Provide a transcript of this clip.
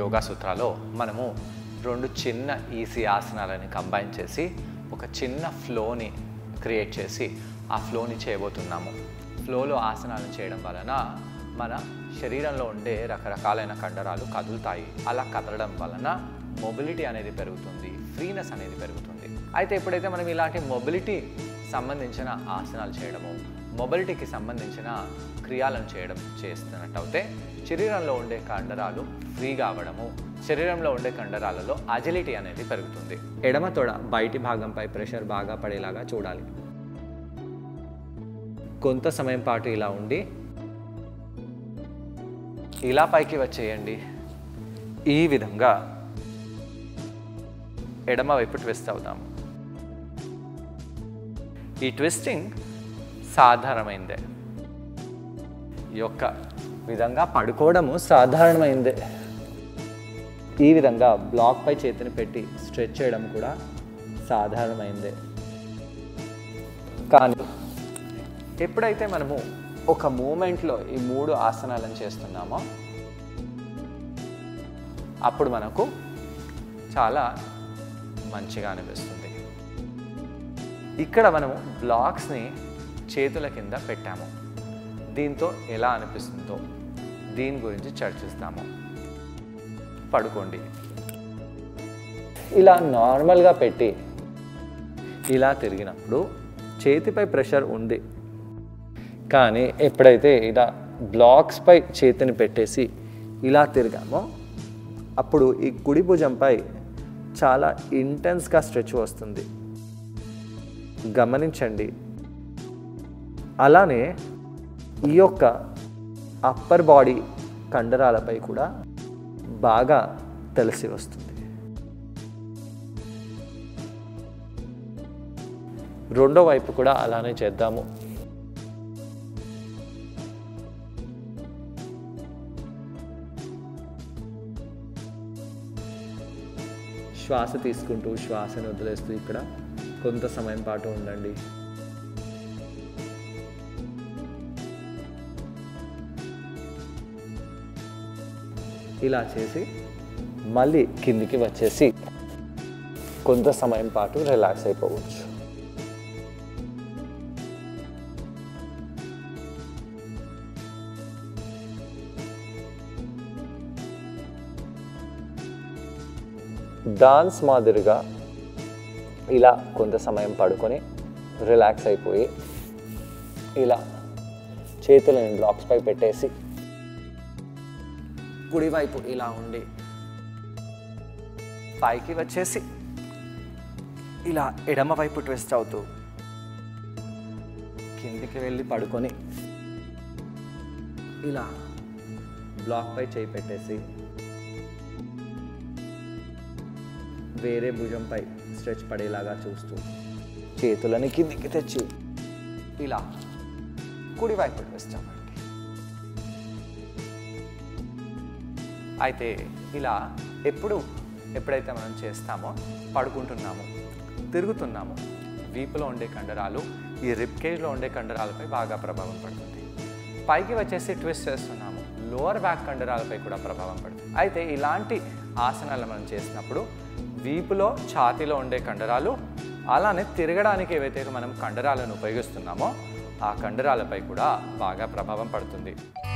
యోగా సూత్రాలో మనము రెండు చిన్న ఈజీ ఆసనాలని కంబైన్ చేసి ఒక చిన్న ఫ్లోని క్రియేట్ చేసి ఆ ఫ్లోని చేయబోతున్నాము ఫ్లోలో ఆసనాలను చేయడం వలన మన శరీరంలో ఉండే రకరకాలైన కండరాలు కదులుతాయి అలా కదలడం వలన మొబిలిటీ అనేది పెరుగుతుంది ఫ్రీనెస్ అనేది పెరుగుతుంది అయితే ఎప్పుడైతే మనం ఇలాంటి మొబిలిటీ సంబంధించిన ఆసనాలు చేయడము మొబిలిటీకి సంబంధించిన క్రియాలను చేయడం చేస్తున్నట్టయితే శరీరంలో ఉండే కండరాలు ఫ్రీగా అవ్వడము శరీరంలో ఉండే కండరాలలో అజిలిటీ అనేది పెరుగుతుంది ఎడమ తొడ బయటి భాగంపై ప్రెషర్ బాగా పడేలాగా చూడాలి కొంత సమయం పాటు ఇలా ఉండి ఇలా పైకి వచ్చేయండి ఈ విధంగా ఎడమ వైపు ట్విస్ట్ అవుతాము ఈ ట్విస్టింగ్ సాధారణమైందే ఈ యొక్క విధంగా పడుకోవడము సాధారణమైందే ఈ విధంగా బ్లాక్పై చేతిని పెట్టి స్ట్రెచ్ చేయడం కూడా సాధారణమైందే కానీ ఎప్పుడైతే మనము ఒక మూమెంట్లో ఈ మూడు ఆసనాలను చేస్తున్నామో అప్పుడు మనకు చాలా మంచిగా అనిపిస్తుంది ఇక్కడ మనము బ్లాక్స్ని చేతుల కింద పెట్టాము దీంతో ఎలా అనిపిస్తుందో దీని గురించి చర్చిస్తాము పడుకోండి ఇలా నార్మల్గా పెట్టి ఇలా తిరిగినప్పుడు చేతిపై ప్రెషర్ ఉంది కానీ ఎప్పుడైతే ఇలా బ్లాక్స్పై చేతిని పెట్టేసి ఇలా తిరిగామో అప్పుడు ఈ కుడి భుజంపై చాలా ఇంటెన్స్గా స్ట్రెచ్ వస్తుంది గమనించండి అలానే ఈ యొక్క అప్పర్ బాడీ కండరాలపై కూడా బాగా తెలిసి వస్తుంది రెండో వైపు కూడా అలానే చేద్దాము శ్వాస తీసుకుంటూ శ్వాసను వదిలేస్తూ ఇక్కడ కొంత సమయం పాటు ఉండండి ఇలా చేసి మళ్ళీ కిందికి వచ్చేసి కొంత సమయం పాటు రిలాక్స్ అయిపోవచ్చు డాన్స్ మాదిరిగా ఇలా కొంత సమయం పడుకొని రిలాక్స్ అయిపోయి ఇలా చేతులని బ్లాక్స్పై పెట్టేసి కుడివైపు ఇలా ఉండి పైకి వచ్చేసి ఇలా ఎడమ వైపు ట్విస్ట్ అవుతూ కిందికి వెళ్ళి పడుకొని ఇలా బ్లాక్పై చేయి పెట్టేసి వేరే భుజంపై స్ట్రెచ్ పడేలాగా చూస్తూ చేతులని కిందికి తెచ్చి ఇలా కుడివైపు ట్విస్ట్ అవ్వండి అయితే ఇలా ఎప్పుడు ఎప్పుడైతే మనం చేస్తామో పడుకుంటున్నామో తిరుగుతున్నామో వీపులో ఉండే కండరాలు ఈ రిప్ కేజ్లో ఉండే కండరాలపై బాగా ప్రభావం పడుతుంది పైకి వచ్చేసి ట్విస్ట్ చేస్తున్నాము లోవర్ బ్యాక్ కండరాలపై కూడా ప్రభావం పడుతుంది అయితే ఇలాంటి ఆసనాలు మనం చేసినప్పుడు వీపులో ఛాతీలో ఉండే కండరాలు అలానే తిరగడానికి ఏవైతే మనం కండరాలను ఉపయోగిస్తున్నామో ఆ కండరాలపై కూడా బాగా ప్రభావం పడుతుంది